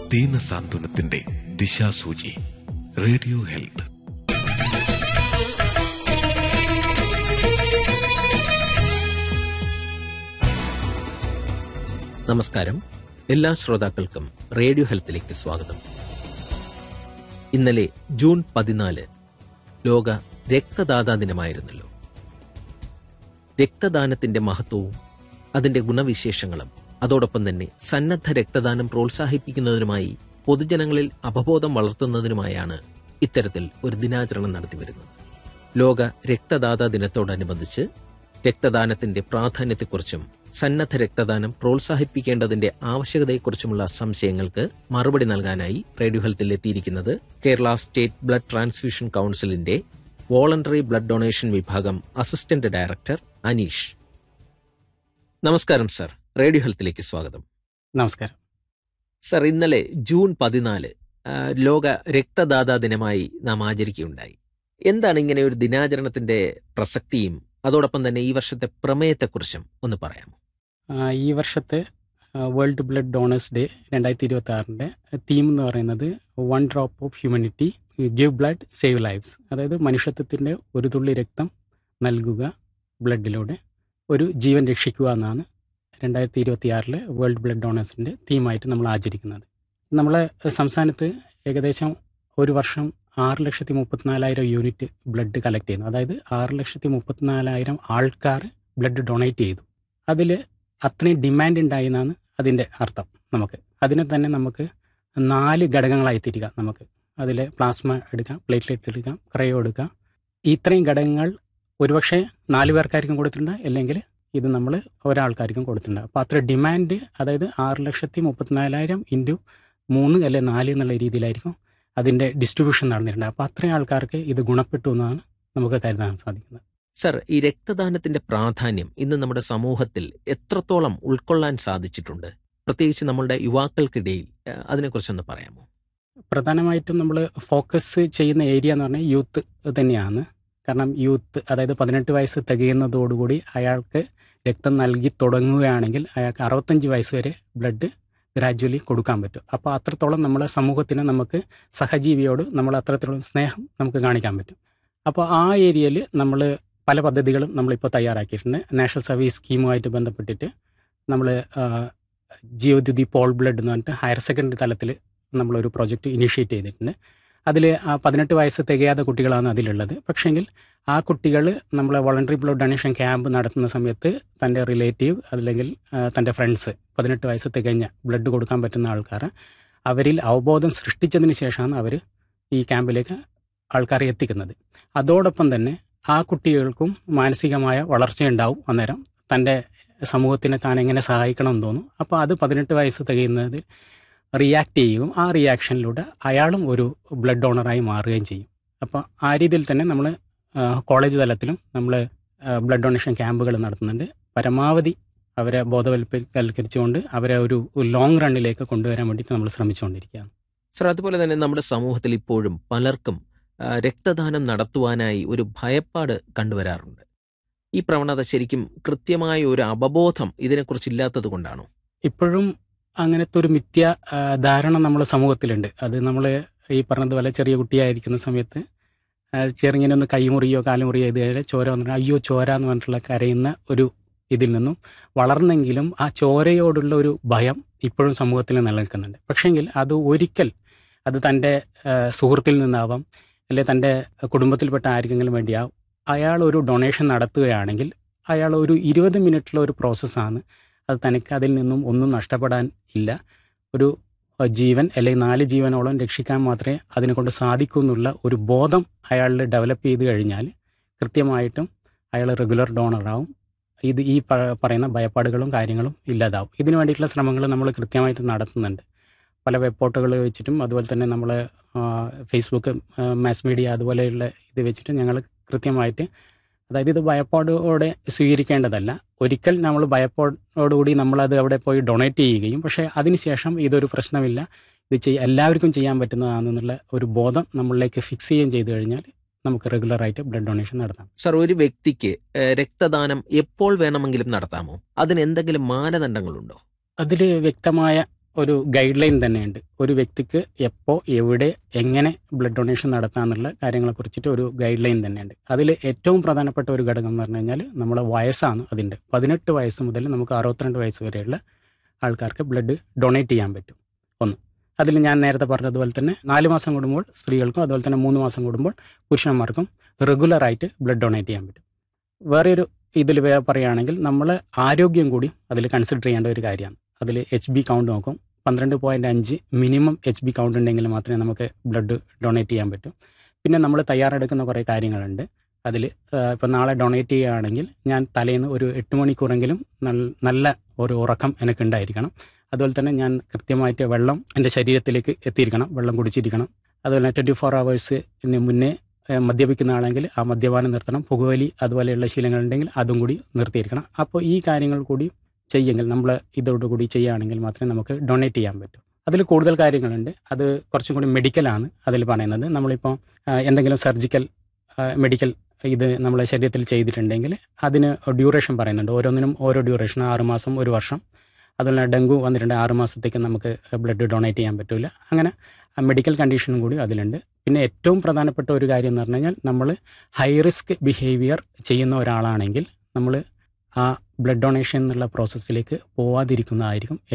ദീന സാന്ത്വനത്തിന്റെ ദിശാസൂചി radio health നമസ്കാരം എല്ലാ ശ്രോതാക്കൾക്കും റേഡിയോ ഹെൽത്തിലേക്ക് സ്വാഗതം ഇന്നലെ ജൂൺ പതിനാല് ലോക രക്തദാതാ ദിനമായിരുന്നല്ലോ രക്തദാനത്തിന്റെ മഹത്വവും അതിന്റെ ഗുണവിശേഷങ്ങളും അതോടൊപ്പം തന്നെ സന്നദ്ധ രക്തദാനം പ്രോത്സാഹിപ്പിക്കുന്നതിനുമായി പൊതുജനങ്ങളിൽ അവബോധം വളർത്തുന്നതിനുമായാണ് ഇത്തരത്തിൽ ഒരു ദിനാചരണം നടത്തിവരുന്നത് ലോക രക്തദാതാ ദിനത്തോടനുബന്ധിച്ച് രക്തദാനത്തിന്റെ പ്രാധാന്യത്തെക്കുറിച്ചും സന്നദ്ധ രക്തദാനം പ്രോത്സാഹിപ്പിക്കേണ്ടതിന്റെ ആവശ്യകതയെക്കുറിച്ചുമുള്ള സംശയങ്ങൾക്ക് മറുപടി നൽകാനായി റേഡിയോ ഹെൽത്തിൽ എത്തിയിരിക്കുന്നത് കേരള സ്റ്റേറ്റ് ബ്ലഡ് ട്രാൻസ്ഫ്യൂഷൻ കൌൺസിലിന്റെ വോളണ്ടറി ബ്ലഡ് ഡൊണേഷൻ വിഭാഗം അസിസ്റ്റന്റ് ഡയറക്ടർ അനീഷ് നമസ്കാരം സർ റേഡിയോ ഹെൽത്തിലേക്ക് സ്വാഗതം നമസ്കാരം സർ ഇന്നലെ ജൂൺ പതിനാല് ആ, ലോക രക്തദാതാ ദിനമായി നാം ആചരിക്കുകയുണ്ടായി എന്താണ് ഇങ്ങനെ ഒരു ദിനാചരണത്തിന്റെ പ്രസക്തിയും അതോടൊപ്പം തന്നെ ഈ വർഷത്തെ പ്രമേയത്തെക്കുറിച്ചും ഒന്ന് പറയാമോ ആ, ഈ വർഷത്തെ വേൾഡ് ബ്ലഡ് ഡോണേഴ്സ് ഡേ രണ്ടായിരത്തി ഇരുപത്തി ആറിൻ്റെ തീം എന്ന് പറയുന്നത് one drop of humanity give blood save lives അതായത് മനുഷ്യത്വത്തിൻ്റെ ഒരു തുള്ളി രക്തം നൽകുക ബ്ലഡിലൂടെ ഒരു ജീവൻ രക്ഷിക്കുക എന്നാണ് രണ്ടായിരത്തി ഇരുപത്തി ആറിലെ വേൾഡ് ബ്ലഡ് ഡോണേഴ്സിൻ്റെ തീമായിട്ട് നമ്മൾ ആചരിക്കുന്നത് നമ്മളെ സംസ്ഥാനത്ത് ഏകദേശം ഒരു വർഷം ആറ് ലക്ഷത്തി മുപ്പത്തിനാലായിരം യൂണിറ്റ് ബ്ലഡ് കളക്ട് ചെയ്യുന്നു അതായത് ആറ് ലക്ഷത്തി മുപ്പത്തിനാലായിരം ആൾക്കാർ ബ്ലഡ് ഡൊണേറ്റ് ചെയ്തു അതിൽ അത്രയും ഡിമാൻഡ് ഉണ്ടായി എന്നാണ് അതിൻ്റെ അർത്ഥം നമുക്ക് അതിനെ തന്നെ നമുക്ക് നാല് ഘടകങ്ങളായി തിരികാം നമുക്ക് അതിൽ പ്ലാസ്മ എടുക്കാം പ്ലേറ്റ്ലെറ്റ് എടുക്കാം ക്രയോ എടുക്കാം ഇത്രയും ഘടകങ്ങൾ ഒരുപക്ഷെ നാല് പേർക്കായിരിക്കും കൊടുത്തിട്ടുണ്ട് അല്ലെങ്കിൽ ഇത് നമ്മൾ ഒരാൾക്കാർക്കും കൊടുത്തിട്ടുണ്ട് അപ്പോൾ അത്ര ഡിമാൻഡ് അതായത് ആറ് ലക്ഷത്തി മുപ്പത്തിനാലായിരം ഇൻറ്റു മൂന്ന് അല്ലെ നാല് എന്നുള്ള രീതിയിലായിരിക്കും അതിൻ്റെ ഡിസ്ട്രിബ്യൂഷൻ നടന്നിട്ടുണ്ട് അപ്പോൾ അത്രയും ആൾക്കാർക്ക് ഇത് ഗുണപ്പെട്ടു എന്നാണ് നമുക്ക് കരുതാൻ സാധിക്കുന്നത് സർ ഈ രക്തദാനത്തിന്റെ പ്രാധാന്യം ഇന്ന് നമ്മുടെ സമൂഹത്തിൽ എത്രത്തോളം ഉൾക്കൊള്ളാൻ സാധിച്ചിട്ടുണ്ട് പ്രത്യേകിച്ച് നമ്മളുടെ യുവാക്കൾക്കിടയിൽ ആ, അതിനെക്കുറിച്ചൊന്ന് പറയാമോ പ്രധാനമായിട്ടും നമ്മൾ ഫോക്കസ് ചെയ്യുന്ന ഏരിയ എന്ന് പറഞ്ഞാൽ യൂത്ത് തന്നെയാണ് കാരണം യൂത്ത് അതായത് പതിനെട്ട് വയസ്സ് തികയുന്നതോടുകൂടി അയാൾക്ക് രക്തം നൽകി തുടങ്ങുകയാണെങ്കിൽ അയാൾക്ക് അറുപത്തഞ്ച് വയസ്സ് വരെ ബ്ലഡ് ഗ്രാജ്വലി കൊടുക്കാൻ പറ്റും അപ്പോൾ അത്രത്തോളം നമ്മളെ സമൂഹത്തിന് നമുക്ക് സഹജീവിയോട് നമ്മൾ അത്രത്തോളം സ്നേഹം നമുക്ക് കാണിക്കാൻ പറ്റും അപ്പോൾ ആ ഏരിയയിൽ നമ്മൾ പല പദ്ധതികളും നമ്മളിപ്പോൾ തയ്യാറാക്കിയിട്ടുണ്ട് നാഷണൽ സർവീസ് സ്കീമുമായിട്ട് ബന്ധപ്പെട്ടിട്ട് നമ്മൾ ജിയോദ്യുതി പോൾ ബ്ലഡ് എന്ന് പറഞ്ഞിട്ട് ഹയർ സെക്കൻഡറി തലത്തിൽ നമ്മളൊരു പ്രോജക്റ്റ് ഇനിഷ്യേറ്റ് ചെയ്തിട്ടുണ്ട് അതിൽ പതിനെട്ട് വയസ്സ് തികയാത്ത കുട്ടികളാണ് അതിലുള്ളത് പക്ഷേങ്കിൽ ആ കുട്ടികൾ നമ്മൾ വോളണ്ടറി ബ്ലഡ് ഡൊണേഷൻ ക്യാമ്പ് നടത്തുന്ന സമയത്ത് തൻ്റെ റിലേറ്റീവ് അല്ലെങ്കിൽ ആ, തൻ്റെ ഫ്രണ്ട്സ് പതിനെട്ട് വയസ്സ് തികഞ്ഞ ബ്ലഡ് കൊടുക്കാൻ പറ്റുന്ന ആൾക്കാർ അവരിൽ അവബോധം സൃഷ്ടിച്ചതിന് ശേഷമാണ് അവർ ഈ ക്യാമ്പിലേക്ക് ആൾക്കാരെ എത്തിക്കുന്നത് അതോടൊപ്പം തന്നെ ആ കുട്ടികൾക്കും മാനസികമായ വളർച്ചയുണ്ടാവും അന്നേരം തൻ്റെ സമൂഹത്തിനെ താൻ എങ്ങനെ സഹായിക്കണം എന്ന് തോന്നും അപ്പോൾ അത് പതിനെട്ട് വയസ്സ് തികയുന്നതിൽ റിയാക്ട് ചെയ്യുകയും ആ റിയാക്ഷനിലൂടെ അയാളും ഒരു ബ്ലഡ് ഡോണറായി മാറുകയും ചെയ്യും അപ്പോൾ ആ രീതിയിൽ തന്നെ നമ്മൾ കോളേജ് തലത്തിലും നമ്മൾ ബ്ലഡ് ഡൊണേഷൻ ക്യാമ്പുകൾ നടത്തുന്നുണ്ട് പരമാവധി അവരെ ബോധവൽപ്പവൽക്കരിച്ചുകൊണ്ട് അവരെ ഒരു ലോങ് റണ്ണിലേക്ക് കൊണ്ടുവരാൻ വേണ്ടിയിട്ട് നമ്മൾ ശ്രമിച്ചുകൊണ്ടിരിക്കുകയാണ് സർ അതുപോലെ തന്നെ നമ്മുടെ സമൂഹത്തിൽ ഇപ്പോഴും പലർക്കും ആ, രക്തദാനം നടത്തുവാനായി ഒരു ഭയപ്പാട് കണ്ടുവരാറുണ്ട് ഈ പ്രവണത ശരിക്കും കൃത്യമായ ഒരു അവബോധം ഇതിനെക്കുറിച്ച് ഇല്ലാത്തത് കൊണ്ടാണോ ഇപ്പോഴും അങ്ങനത്തെ ഒരു മിഥ്യ ആ, ധാരണ നമ്മുടെ സമൂഹത്തിലുണ്ട് അത് നമ്മൾ ഈ പറഞ്ഞതുപോലെ ചെറിയ കുട്ടിയായിരിക്കുന്ന സമയത്ത് ആ, ചെറുങ്ങനെ ഒന്ന് കൈമുറിയോ കാലുമുറിയോ ഇതുവരെ ചോര വന്നിട്ട് അയ്യോ ചോര എന്ന് പറഞ്ഞിട്ടുള്ള കരയുന്ന ഒരു ഇതിൽ നിന്നും വളർന്നെങ്കിലും ആ ചോരയോടുള്ള ഒരു ഭയം ഇപ്പോഴും സമൂഹത്തിൽ നിലനിൽക്കുന്നുണ്ട് പക്ഷേങ്കിൽ അത് ഒരിക്കൽ അത് തൻ്റെ ആ, സുഹൃത്തിൽ നിന്നാവാം അല്ലെ തൻ്റെ കുടുംബത്തിൽപ്പെട്ട ആർക്കെങ്കിലും വേണ്ടിയാവും അയാൾ ഒരു ഡൊണേഷൻ നടത്തുകയാണെങ്കിൽ അയാൾ ഒരു ഇരുപത് മിനിറ്റുള്ള ഒരു പ്രോസസ്സാണ് അത് തനിക്ക് അതിൽ നിന്നും ഒന്നും നഷ്ടപ്പെടാൻ ഇല്ല ഒരു അഹ്, ജീവൻ അല്ലെങ്കിൽ നാല് ജീവനോളം രക്ഷിക്കാൻ മാത്രമേ അതിനെ കൊണ്ട് സാധിക്കൂ എന്നുള്ള ഒരു ബോധം അയാളിൽ ഡെവലപ്പ് ചെയ്ത് കഴിഞ്ഞാൽ കൃത്യമായിട്ടും അയാൾ റെഗുലർ ഡോണറാവും ഇത് ഈ പ- പറയുന്ന ഭയപ്പാടുകളും കാര്യങ്ങളും ഇല്ലാതാവും ഇതിനു വേണ്ടിയിട്ടുള്ള ശ്രമങ്ങൾ നമ്മൾ കൃത്യമായിട്ട് നടത്തുന്നുണ്ട് പല വെബ് വെച്ചിട്ടും അതുപോലെ തന്നെ നമ്മൾ ഫേസ്ബുക്ക് മാസ് മീഡിയ അതുപോലെയുള്ള ഇത് വെച്ചിട്ട് ഞങ്ങൾ കൃത്യമായിട്ട് അതായത് ഇത് ഭയപ്പാടോടെ സ്വീകരിക്കേണ്ടതല്ല ഒരിക്കൽ നമ്മൾ ഭയപ്പാടോടുകൂടി നമ്മളത് അവിടെ പോയി ഡൊണേറ്റ് ചെയ്യുകയും പക്ഷേ അതിനുശേഷം ഇതൊരു പ്രശ്നമില്ല ഇത് ചെയ്യ എല്ലാവർക്കും ചെയ്യാൻ പറ്റുന്നതാണെന്നുള്ള ഒരു ബോധം നമ്മളിലേക്ക് ഫിക്സ് ചെയ്യുകയും ചെയ്തു കഴിഞ്ഞാൽ നമുക്ക് റെഗുലറായിട്ട് ബ്ലഡ് ഡൊണേഷൻ നടത്താം സർ ഒരു വ്യക്തിക്ക് ഏഹ്, രക്തദാനം എപ്പോൾ വേണമെങ്കിലും നടത്താമോ അതിന് എന്തെങ്കിലും മാനദണ്ഡങ്ങളുണ്ടോ അതിൽ വ്യക്തമായ ഒരു ഗൈഡ് ലൈൻ തന്നെയുണ്ട് ഒരു വ്യക്തിക്ക് എപ്പോൾ എവിടെ എങ്ങനെ ബ്ലഡ് ഡൊണേഷൻ നടത്താമെന്നുള്ള കാര്യങ്ങളെ കുറിച്ചിട്ട് ഒരു ഗൈഡ് ലൈൻ തന്നെയുണ്ട് അതിൽ ഏറ്റവും പ്രധാനപ്പെട്ട ഒരു ഘടകം എന്ന് പറഞ്ഞു കഴിഞ്ഞാൽ നമ്മളെ വയസ്സാണ് അതിൻ്റെ പതിനെട്ട് വയസ്സ് മുതൽ നമുക്ക് അറുപത്തിരണ്ട് വയസ്സ് വരെയുള്ള ആൾക്കാർക്ക് ബ്ലഡ് ഡൊണേറ്റ് ചെയ്യാൻ പറ്റും ഒന്ന് അതിൽ ഞാൻ നേരത്തെ പറഞ്ഞതുപോലെ തന്നെ നാല് മാസം കൂടുമ്പോൾ സ്ത്രീകൾക്കും അതുപോലെ തന്നെ മൂന്ന് മാസം കൂടുമ്പോൾ പുരുഷന്മാർക്കും റെഗുലറായിട്ട് ബ്ലഡ് ഡൊണേറ്റ് ചെയ്യാൻ പറ്റും വേറെ ഒരു ഇതിൽ പറയുകയാണെങ്കിൽ നമ്മൾ ആരോഗ്യം കൂടി അതിൽ കൺസിഡർ ചെയ്യേണ്ട ഒരു കാര്യമാണ് അതിൽ എച്ച് ബി കൗണ്ട് നോക്കും പന്ത്രണ്ട് പോയിൻറ്റ് അഞ്ച് മിനിമം എച്ച് ബി കൗണ്ട് ഉണ്ടെങ്കിൽ മാത്രമേ നമുക്ക് ബ്ലഡ് ഡൊണേറ്റ് ചെയ്യാൻ പറ്റൂ പിന്നെ നമ്മൾ തയ്യാറെടുക്കുന്ന കുറേ കാര്യങ്ങളുണ്ട് അതിൽ ഇപ്പം നാളെ ഡൊണേറ്റ് ചെയ്യുകയാണെങ്കിൽ ഞാൻ തലേന്ന് ഒരു എട്ട് മണിക്കൂറെങ്കിലും നൽ- നല്ല ഒരു ഉറക്കം എനിക്ക് ഉണ്ടായിരിക്കണം അതുപോലെ തന്നെ ഞാൻ കൃത്യമായിട്ട് വെള്ളം എൻ്റെ ശരീരത്തിലേക്ക് എത്തിയിരിക്കണം വെള്ളം കുടിച്ചിരിക്കണം അതുപോലെ ട്വൻറ്റി ഫോർ അവേഴ്സിന് മുന്നേ ഏഹ്, മദ്യപിക്കുന്ന ആണെങ്കിൽ ആ മദ്യപാനം നിർത്തണം പുകവലി അതുപോലെയുള്ള ശീലങ്ങളുണ്ടെങ്കിൽ അതും കൂടി നിർത്തിയിരിക്കണം അപ്പോൾ ഈ കാര്യങ്ങൾ കൂടി ചെയ്യെങ്കിൽ നമ്മൾ ഇതോടുകൂടി ചെയ്യുകയാണെങ്കിൽ മാത്രമേ നമുക്ക് ഡൊണേറ്റ് ചെയ്യാൻ പറ്റൂ അതിൽ കൂടുതൽ കാര്യങ്ങളുണ്ട് അത് കുറച്ചും കൂടി മെഡിക്കലാണ് അതിൽ പറയുന്നത് നമ്മളിപ്പോൾ ആ, എന്തെങ്കിലും സർജിക്കൽ മെഡിക്കൽ ഇത് നമ്മളെ ശരീരത്തിൽ ചെയ്തിട്ടുണ്ടെങ്കിൽ അതിന് ഡ്യൂറേഷൻ പറയുന്നുണ്ട് ഓരോന്നിനും ഓരോ ഡ്യൂറേഷൻ ആറ് മാസം ഒരു വർഷം അതുപോലെ ഡെങ്കു വന്നിട്ടുണ്ട് ആറ് മാസത്തേക്ക് നമുക്ക് ബ്ലഡ് ഡൊണേറ്റ് ചെയ്യാൻ പറ്റില്ല അങ്ങനെ മെഡിക്കൽ കണ്ടീഷനും കൂടി അതിലുണ്ട് പിന്നെ ഏറ്റവും പ്രധാനപ്പെട്ട ഒരു കാര്യം എന്ന് പറഞ്ഞു കഴിഞ്ഞാൽ നമ്മൾ ഹൈ റിസ്ക് ബിഹേവിയർ ചെയ്യുന്ന ഒരാളാണെങ്കിൽ നമ്മൾ ആ ബ്ലഡ് ഡൊണേഷൻ എന്നുള്ള പ്രോസസ്സിലേക്ക് പോവാതിരിക്കുന്നതായിരിക്കും